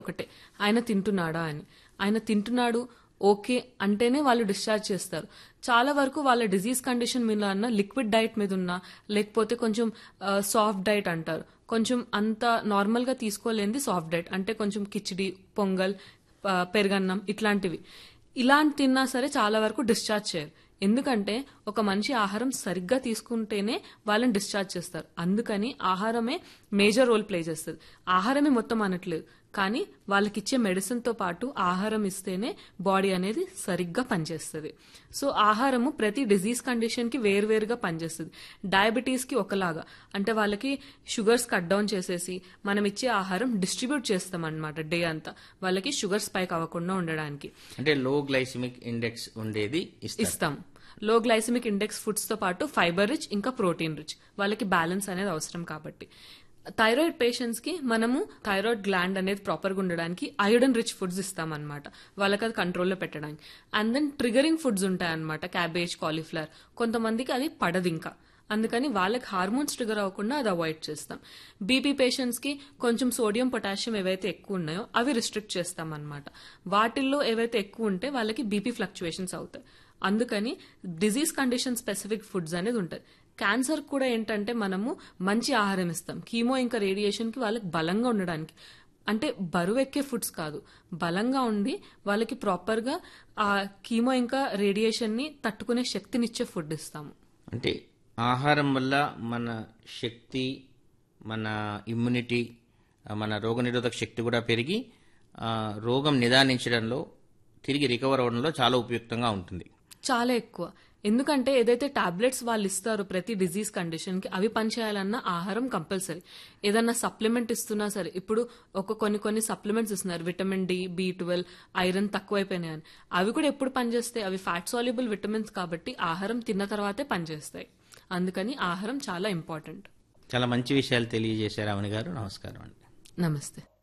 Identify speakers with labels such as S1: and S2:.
S1: ఒకటే ఆయన తింటున్నాడా అని ఆయన తింటున్నాడు ఓకే అంటేనే వాళ్ళు డిశ్చార్జ్ చేస్తారు చాలా వరకు వాళ్ళ డిజీజ్ కండిషన్ మీద అన్న లిక్విడ్ డైట్ మీద ఉన్నా లేకపోతే కొంచెం సాఫ్ట్ డైట్ అంటారు కొంచెం అంత నార్మల్ గా తీసుకోలేనిది సాఫ్ట్ డైట్ అంటే కొంచెం కిచిడి పొంగల్ ఆ, పెరుగన్నం ఇట్లాంటివి ఇలాంటి తిన్నా సరే చాలా వరకు డిశ్చార్జ్ చేయరు ఎందుకంటే ఒక మనిషి ఆహారం సరిగ్గా తీసుకుంటేనే వాళ్ళని డిశ్చార్జ్ చేస్తారు అందుకని ఆహారమే మేజర్ రోల్ ప్లే చేస్తుంది ఆహారమే మొత్తం అనట్లేదు కానీ వాళ్ళకి ఇచ్చే మెడిసిన్ తో పాటు ఆహారం ఇస్తేనే బాడీ అనేది సరిగ్గా పనిచేస్తుంది సో ఆహారము ప్రతి డిజీజ్ కండిషన్ కి వేరువేరుగా పనిచేస్తుంది డయాబెటీస్ కి ఒకలాగా అంటే వాళ్ళకి షుగర్స్ కట్ డౌన్ చేసేసి మనం ఇచ్చే ఆహారం డిస్ట్రిబ్యూట్ చేస్తాం అనమాట డే అంతా వాళ్ళకి షుగర్ స్పైక్ అవ్వకుండా ఉండడానికి
S2: అంటే లో గ్లైసిమిక్ ఇండెక్స్ ఉండేది ఇస్తారు
S1: ఇస్తాం లో గ్లైసమిక్ ఇండెక్స్ ఫుడ్స్ తో పాటు ఫైబర్ రిచ్ ఇంకా ప్రోటీన్ రిచ్ వాళ్ళకి బ్యాలెన్స్ అనేది అవసరం కాబట్టి థైరాయిడ్ పేషెంట్స్ కి మనము థైరాయిడ్ గ్లాండ్ అనేది ప్రాపర్ గా ఉండడానికి అయోడన్ రిచ్ ఫుడ్స్ ఇస్తాం అనమాట వాళ్ళకి అది కంట్రోల్లో పెట్టడానికి అండ్ దెన్ ట్రిగరింగ్ ఫుడ్స్ ఉంటాయి అనమాట క్యాబేజ్ కాలీఫ్లవర్ కొంతమందికి అది పడదు ఇంకా అందుకని వాళ్ళకి హార్మోన్స్ ట్రిగర్ అవ్వకుండా అది అవాయిడ్ చేస్తాం బీపీ పేషెంట్స్ కి కొంచెం సోడియం పొటాషియం ఏవైతే ఎక్కువ ఉన్నాయో అవి రిస్ట్రిక్ట్ చేస్తాం అనమాట వాటిల్లో ఏవైతే ఎక్కువ ఉంటే వాళ్ళకి బీపీ ఫ్లక్చుయేషన్స్ అవుతాయి అందుకని డిజీజ్ కండిషన్ స్పెసిఫిక్ ఫుడ్స్ అనేది ఉంటుంది క్యాన్సర్ కూడా ఏంటంటే మనము మంచి ఆహారం ఇస్తాం కీమో ఇంకా రేడియేషన్ కి వాళ్ళకి బలంగా ఉండడానికి అంటే బరువు ఎక్కే ఫుడ్స్ కాదు బలంగా ఉండి వాళ్ళకి ప్రాపర్ గా ఆ కీమో ఇంకా రేడియేషన్ ని తట్టుకునే శక్తినిచ్చే ఫుడ్ ఇస్తాము
S2: అంటే ఆహారం వల్ల మన శక్తి మన ఇమ్యూనిటీ ఆ, మన రోగనిరోధక శక్తి కూడా పెరిగి ఆ, రోగం నిదానించడంలో తిరిగి రికవర్ అవ్వడంలో చాలా ఉపయుక్తంగా ఉంటుంది
S1: చాలా ఎక్కువ ఎందుకంటే ఏదైతే టాబ్లెట్స్ వాళ్ళు ఇస్తారో ప్రతి డిజీజ్ కండిషన్ కి అవి పనిచేయాలన్న ఆహారం కంపల్సరీ ఏదన్నా సప్లిమెంట్ ఇస్తున్నా సరే ఇప్పుడు ఒక కొన్ని కొన్ని సప్లిమెంట్స్ ఇస్తున్నారు vitamin D B twelve iron తక్కువైపోయినాయి అని అవి కూడా ఎప్పుడు పనిచేస్తాయి అవి ఫ్యాట్ సాల్యుబుల్ విటమిన్స్ కాబట్టి ఆహారం తిన్న తర్వాతే పనిచేస్తాయి అందుకని ఆహారం చాలా ఇంపార్టెంట్
S2: చాలా మంచి విషయాలు తెలియజేశారు అవని గారు నమస్కారం అండి
S1: నమస్తే